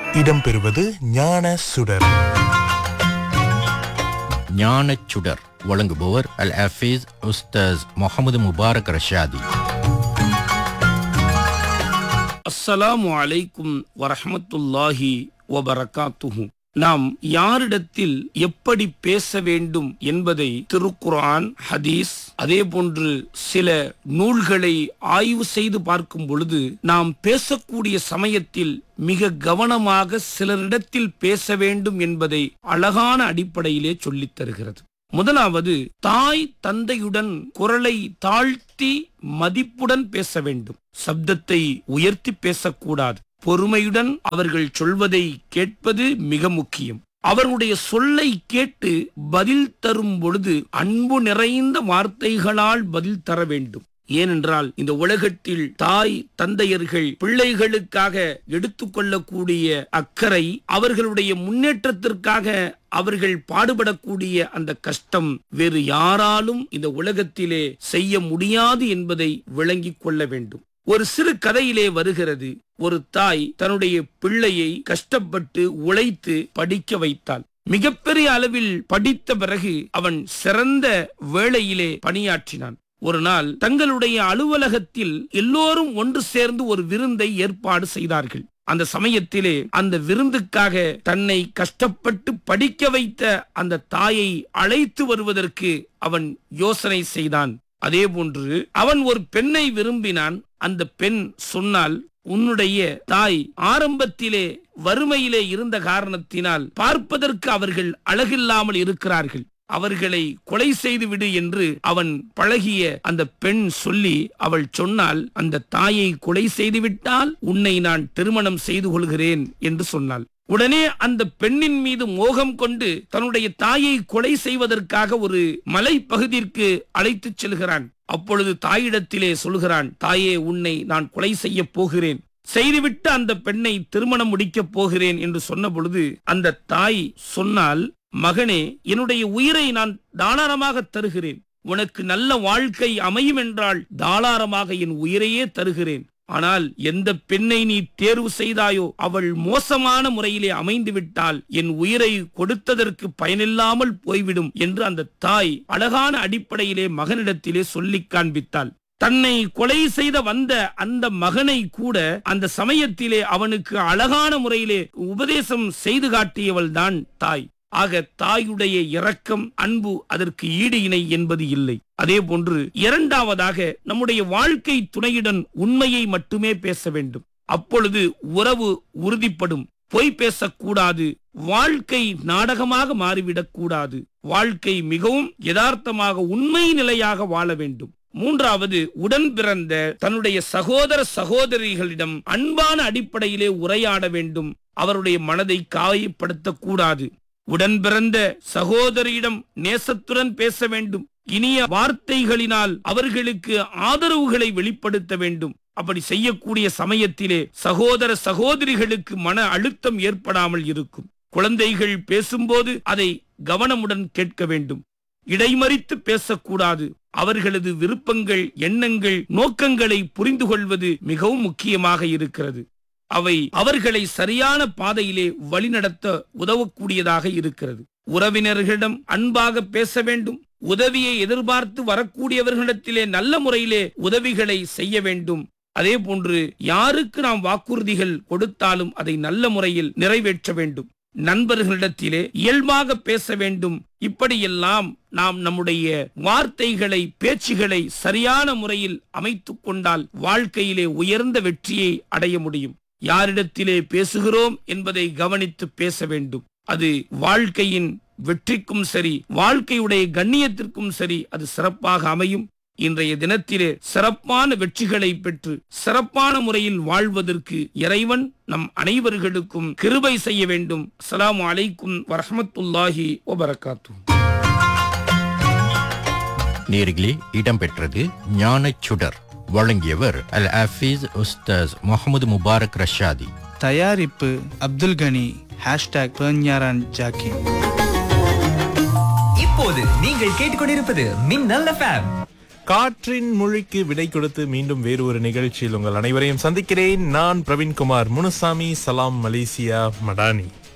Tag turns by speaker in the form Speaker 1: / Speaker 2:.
Speaker 1: இடம்பெறுவது ஞான சுடர்
Speaker 2: ஞானச் சுடர் வழங்குபவர் அல் ஹஃபீஸ் உஸ்தாஸ் முகமது முபாரக் ரஷாதி
Speaker 3: அஸ்ஸலாமு அலைக்கும் வரஹ்மத்துல்லாஹி வபரகாத்துஹு நாம் யாரிடத்தில் எப்படி பேச வேண்டும் என்பதை திருக்குர்ஆன் ஹதீஸ் அதே போன்று சில நூல்களை ஆய்வு செய்து பார்க்கும் பொழுது நாம் பேசக்கூடிய சமயத்தில் மிக கவனமாக சிலரிடத்தில் பேச வேண்டும் என்பதை அழகான அடிப்படையிலே சொல்லித் தருகிறது முதலாவது தாய் தந்தையுடன் குரலை தாழ்த்தி மதிப்புடன் பேச வேண்டும் சப்தத்தை உயர்த்தி பேசக்கூடாது பொறுமையுடன் அவர்கள் சொல்வதை கேட்பது மிக முக்கியம் அவர்களுடைய சொல்லை கேட்டு பதில் தரும் பொழுது அன்பு நிறைந்த வார்த்தைகளால் பதில் தர வேண்டும் ஏனென்றால் இந்த உலகத்தில் தாய் தந்தையர்கள் பிள்ளைகளுக்காக எடுத்துக்கொள்ளக்கூடிய அக்கறை அவர்களுடைய முன்னேற்றத்திற்காக அவர்கள் பாடுபடக்கூடிய அந்த கஷ்டம் வேறு யாராலும் இந்த உலகத்திலே செய்ய முடியாது என்பதை விளங்கிக் கொள்ள வேண்டும் ஒரு சிறு கதையிலே வருகிறது ஒரு தாய் தன்னுடைய பிள்ளையை கஷ்டப்பட்டு உழைத்து படிக்க வைத்தாள் மிகப்பெரிய அளவில் படித்த பிறகு அவன் சிறந்த வேளையிலே பணியாற்றினான் ஒரு நாள் தங்களுடைய அலுவலகத்தில் எல்லோரும் ஒன்று சேர்ந்து ஒரு விருந்தை ஏற்பாடு செய்தார்கள் அந்த சமயத்திலே அந்த விருந்துக்காக தன்னை கஷ்டப்பட்டு படிக்க வைத்த அந்த தாயை அழைத்து வருவதற்கு அவன் யோசனை செய்தான் அதே போன்று அவன் ஒரு பெண்ணை விரும்பினான் அந்த பெண் சொன்னால் உன்னுடைய தாய் ஆரம்பத்திலே வறுமையிலே இருந்த காரணத்தினால் பார்ப்பதற்கு அவர்கள் அழகில்லாமல் இருக்கிறார்கள் அவர்களை கொலை செய்து விடு என்று அவன் பழகிய அந்த பெண் சொல்லி அவள் சொன்னால் அந்த தாயை கொலை செய்து விட்டால் உன்னை நான் திருமணம் செய்து கொள்கிறேன் என்று சொன்னாள் உடனே அந்த பெண்ணின் மீது மோகம் கொண்டு தன்னுடைய தாயை கொலை செய்வதற்காக ஒரு மலை பகுதிற்கு அழைத்துச் செல்கிறான் அப்பொழுது தாயிடத்திலே சொல்கிறான் தாயே உன்னை நான் கொலை செய்ய போகிறேன் செய்துவிட்டு அந்த பெண்ணை திருமணம் முடிக்கப் போகிறேன் என்று சொன்ன பொழுது அந்த தாய் சொன்னால் மகனே என்னுடைய உயிரை நான் தாராளமாக தருகிறேன் உனக்கு நல்ல வாழ்க்கை அமையும் என்றால் தாராளமாக என் உயிரையே தருகிறேன் ஆனால் எந்த பெண்ணை நீ தேர்வு செய்தாயோ அவள் மோசமான முறையிலே அமைந்து விட்டால் என் உயிரை கொடுத்ததற்கு பயனில்லாமல் போய்விடும் என்று அந்த தாய் அழகான அடிப்படையிலே மகனிடத்திலே சொல்லிக் காண்பித்தாள் தன்னை கொலை செய்த வந்த அந்த மகனை கூட அந்த சமயத்திலே அவனுக்கு அழகான முறையிலே உபதேசம் செய்து காட்டியவள் தான் தாய் ஆக தாயுடைய இரக்கம் அன்பு அதற்கு ஈடு இணை என்பது இல்லை அதே போன்று இரண்டாவதாக நம்முடைய வாழ்க்கை துணையுடன் உண்மையை மட்டுமே பேச வேண்டும் அப்பொழுது உறவு உறுதிப்படும் பொய் பேசக்கூடாது வாழ்க்கை நாடகமாக மாறிவிடக் கூடாது வாழ்க்கை மிகவும் யதார்த்தமாக உண்மை நிலையாக வாழ வேண்டும் மூன்றாவது உடன் பிறந்த தன்னுடைய சகோதர சகோதரிகளிடம் அன்பான அடிப்படையிலே உரையாட வேண்டும் அவருடைய மனதை காயப்படுத்தக் கூடாது உடன் பிறந்த சகோதரியிடம் நேசத்துடன் பேச வேண்டும் இனிய வார்த்தைகளினால் அவர்களுக்கு ஆதரவுகளை வெளிப்படுத்த வேண்டும் அப்படி செய்யக்கூடிய சமயத்திலே சகோதர சகோதரிகளுக்கு மன அழுத்தம் ஏற்படாமல் இருக்கும் குழந்தைகள் பேசும்போது அதை கவனமுடன் கேட்க வேண்டும் இடைமறித்து பேசக்கூடாது அவர்களது விருப்பங்கள் எண்ணங்கள் நோக்கங்களை புரிந்து கொள்வது மிகவும் முக்கியமாக இருக்கிறது அவை அவர்களை சரியான பாதையிலே வழிநடத்த உதவக்கூடியதாக இருக்கிறது உறவினர்களிடம் அன்பாக பேச வேண்டும் உதவியை எதிர்பார்த்து வரக்கூடியவர்களிடத்திலே நல்ல முறையிலே உதவிகளை செய்ய வேண்டும் அதே போன்று யாருக்கு நாம் வாக்குறுதிகள் கொடுத்தாலும் அதை நல்ல முறையில் நிறைவேற்ற வேண்டும் நண்பர்களிடத்திலே இயல்பாக பேச வேண்டும் இப்படியெல்லாம் நாம் நம்முடைய வார்த்தைகளை பேச்சுகளை சரியான முறையில் அமைத்துக் கொண்டால் வாழ்க்கையிலே உயர்ந்த வெற்றியை அடைய முடியும் யாரிடத்திலே பேசுகிறோம் என்பதை கவனித்து பேச வேண்டும் அது வாழ்க்கையின் வெற்றிக்கும் சரி வாழ்க்கையுடைய கண்ணியத்திற்கும் சரி அது சிறப்பாக அமையும் இன்றைய தினத்திலே சிறப்பான வெற்றிகளை பெற்று சிறப்பான முறையில் வாழ்வதற்கு இறைவன் நம் அனைவர்களுக்கும் கிருபை செய்ய வேண்டும் அஸ்ஸலாமு அலைக்கும் வரஹமத்துல்லாஹி வபரகாத்து
Speaker 2: நேர்களே இடம்பெற்றது ஞானச் சுடர் வழங்கியவர் அல் ஹஃபீஸ் உஸ்தாஸ் முகமது முபாரக் ரஷாதி
Speaker 4: தயாரிப்பு அப்துல் கனி ஹேஷ்டாக் பெர்ஞாரான் ஜாக்கின்
Speaker 5: இப்போது நீங்கள் கேட்டுக்கொண்டிருப்பது மின்னல் எஃப்எம்
Speaker 1: காற்றின் மொழிக்கு விடை கொடுத்து மீண்டும் வேறு ஒரு நிகழ்ச்சியில் உங்கள் அனைவரையும் சந்திக்கிறேன் நான் பிரவீன்குமார் முனுசாமி சலாம் மலேசியா மடானி